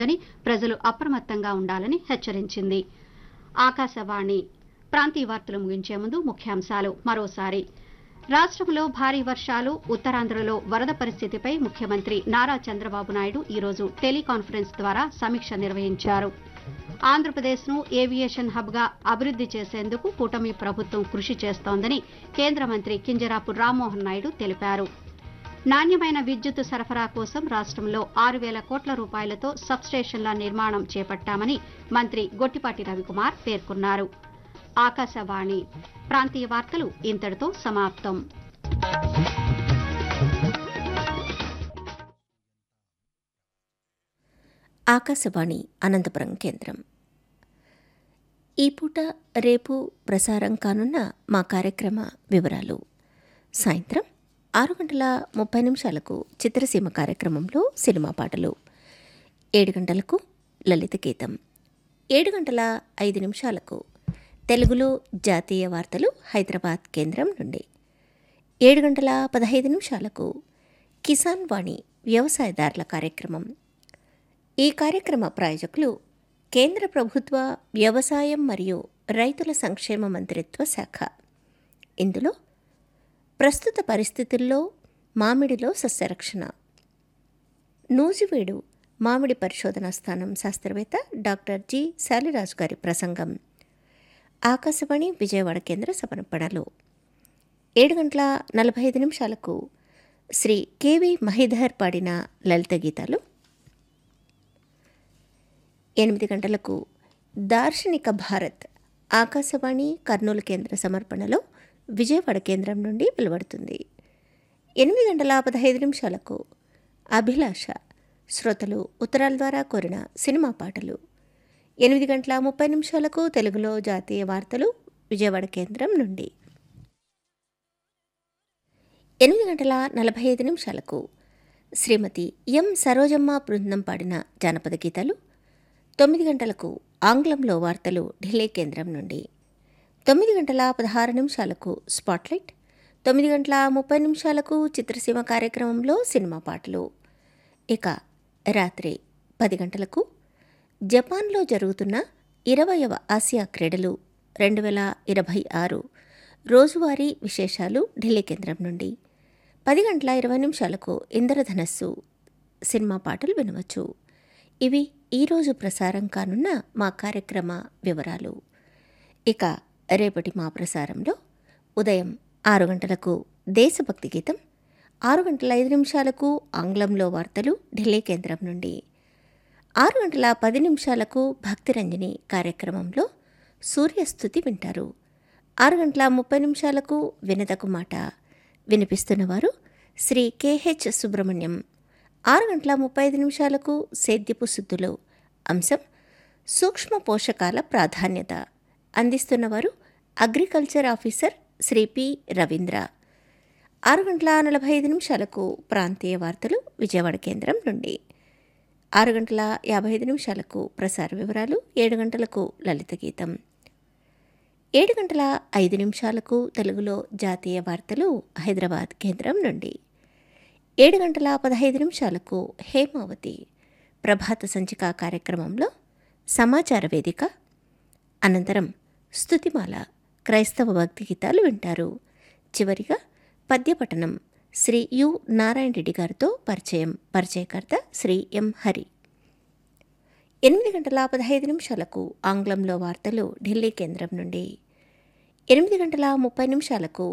అని ప్రజలు అప్రమత్తంగా ఉండాలని హెచ్చరించింది ఆకాశవాణి ప్రాంతీయ వార్తలు ముగించే ముందు ముఖ్యాంశాలు మరోసారి రాష్ట్రంలో భారీ వర్షాలు ఉత్తరాంధ్రలో వరద పరిస్థితిపై ముఖ్యమంత్రి నారా చంద్రబాబు నాయుడు ఈరోజు టెలికాన్ఫరెన్స్ ద్వారా సమీక్ష నిర్వహించారు ఆంధ్రప్రదేశ్ను ఏవియేషన్ హబ్గా అభివృద్ది చేసేందుకు కూటమి ప్రభుత్వం కృషి చేస్తోందని కేంద్ర మంత్రి కింజరాపు రామ్మోహన్ నాయుడు తెలిపారు నాణ్యమైన విద్యుత్ సరఫరా కోసం రాష్ట్రంలో ఆరు వేల కోట్ల రూపాయలతో సబ్స్టేషన్ల నిర్మాణం చేపట్టామని మంత్రి గొట్టిపాటి రవికుమార్ పేర్కొన్నారు ఆకాశవాణి ప్రాంతీయ వార్తలు ఇంతటితో సమాప్తం ఆకాశవాణి అనంతపురం కేంద్రం ఈ పూట రేపు ప్రసారం కానున్న మా కార్యక్రమ వివరాలు సాయంత్రం ఆరు గంటల ముప్పై నిమిషాలకు చిత్రసీమ కార్యక్రమంలో సినిమా పాటలు ఏడు గంటలకు లలిత గీతం ఏడు గంటల ఐదు నిమిషాలకు తెలుగులో జాతీయ వార్తలు హైదరాబాద్ కేంద్రం నుండి ఏడు గంటల పదహైదు నిమిషాలకు కిసాన్ వాణి వ్యవసాయదారుల కార్యక్రమం ఈ కార్యక్రమ ప్రాయోజకులు కేంద్ర ప్రభుత్వ వ్యవసాయం మరియు రైతుల సంక్షేమ మంత్రిత్వ శాఖ ఇందులో ప్రస్తుత పరిస్థితుల్లో మామిడిలో సస్యరక్షణ నూజివీడు మామిడి పరిశోధనా స్థానం శాస్త్రవేత్త డాక్టర్ జి శాలిరాజు గారి ప్రసంగం ఆకాశవాణి విజయవాడ కేంద్ర సమర్పణలో ఏడు గంటల నలభై ఐదు నిమిషాలకు శ్రీ కెవి మహిధర్ పాడిన లలిత గీతాలు ఎనిమిది గంటలకు దార్శనిక భారత్ ఆకాశవాణి కర్నూలు కేంద్ర సమర్పణలో విజయవాడ కేంద్రం నుండి వెలువడుతుంది ఎనిమిది గంటల పదహైదు నిమిషాలకు అభిలాష శ్రోతలు ఉత్తరాల ద్వారా కోరిన సినిమా పాటలు ఎనిమిది గంటల ముప్పై నిమిషాలకు తెలుగులో జాతీయ వార్తలు విజయవాడ కేంద్రం నుండి ఎనిమిది గంటల నలభై ఐదు నిమిషాలకు శ్రీమతి ఎం సరోజమ్మ బృందం పాడిన జానపద గీతాలు తొమ్మిది గంటలకు ఆంగ్లంలో వార్తలు ఢిల్లీ కేంద్రం నుండి తొమ్మిది గంటల పదహారు నిమిషాలకు స్పాట్లైట్ తొమ్మిది గంటల ముప్పై నిమిషాలకు చిత్రసీమ కార్యక్రమంలో సినిమా పాటలు ఇక రాత్రి పది గంటలకు జపాన్లో జరుగుతున్న ఇరవయవ ఆసియా క్రీడలు రెండు వేల ఇరవై ఆరు రోజువారీ విశేషాలు ఢిల్లీ కేంద్రం నుండి పది గంటల ఇరవై నిమిషాలకు ఇంద్రధనస్సు సినిమా పాటలు వినవచ్చు ఇవి ఈరోజు ప్రసారం కానున్న మా కార్యక్రమ వివరాలు ఇక రేపటి మా ప్రసారంలో ఉదయం ఆరు గంటలకు దేశభక్తి గీతం ఆరు గంటల ఐదు నిమిషాలకు ఆంగ్లంలో వార్తలు ఢిల్లీ కేంద్రం నుండి ఆరు గంటల పది నిమిషాలకు భక్తిరంజని కార్యక్రమంలో సూర్యస్థుతి వింటారు ఆరు గంటల ముప్పై నిమిషాలకు వినతకు మాట వినిపిస్తున్నవారు శ్రీ కెహెచ్ సుబ్రహ్మణ్యం ఆరు గంటల ముప్పై ఐదు నిమిషాలకు సేద్యపు శుద్ధులు అంశం సూక్ష్మ పోషకాల ప్రాధాన్యత అందిస్తున్నవారు agriculture officer Shri P Ravindra ఆరు గంటల నలభై ఐదు నిమిషాలకు ప్రాంతీయ వార్తలు విజయవాడ కేంద్రం నుండి ఆరు గంటల యాభై ఐదు నిమిషాలకు ప్రసార వివరాలు ఏడు గంటలకు లలిత గీతం ఏడు గంటల ఐదు నిమిషాలకు తెలుగులో జాతీయ వార్తలు హైదరాబాద్ కేంద్రం నుండి ఏడు గంటల పదహైదు నిమిషాలకు హేమావతి ప్రభాత సంచిక కార్యక్రమంలో సమాచార వేదిక అనంతరం స్తుతిమాల క్రైస్తవ భక్తి గీతాలు వింటారు చివరిగా పద్యపఠనం శ్రీ యు నారాయణ రెడ్డి గారితో పరిచయం పరిచయకర్త శ్రీ ఎం హరి ఎనిమిది గంటల పదహైదు నిమిషాలకు ఆంగ్లంలో వార్తలు ఢిల్లీ కేంద్రం నుండి ఎనిమిది గంటల ముప్పై నిమిషాలకు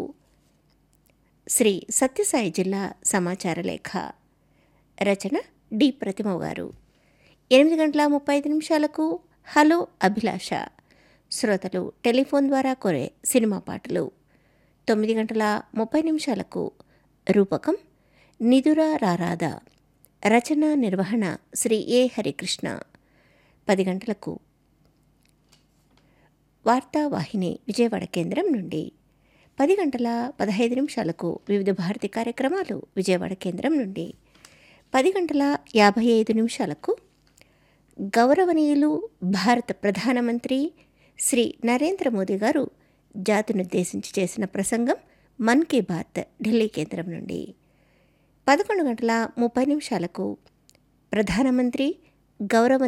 శ్రీ సత్యసాయి జిల్లా సమాచార లేఖ రచన డి ప్రతిమ గారు ఎనిమిది గంటల ముప్పై ఐదు నిమిషాలకు హలో అభిలాష శ్రోతలు టెలిఫోన్ ద్వారా కోరే సినిమా పాటలు తొమ్మిది గంటల ముప్పై నిమిషాలకు రూపకం నిదుర రారాధ రచన నిర్వహణ శ్రీ ఏ హరికృష్ణ పది గంటలకు వార్తావాహిని విజయవాడ కేంద్రం నుండి పది గంటల పదహైదు నిమిషాలకు వివిధ భారతి కార్యక్రమాలు విజయవాడ కేంద్రం నుండి పది గంటల యాభై ఐదు నిమిషాలకు గౌరవనీయులు భారత ప్రధానమంత్రి శ్రీ నరేంద్ర మోదీ గారు జాతినుద్దేశించి చేసిన ప్రసంగం మన్ కీ బాత్ ఢిల్లీ కేంద్రం నుండి పదకొండు గంటల ముప్పై నిమిషాలకు ప్రధానమంత్రి గౌరవ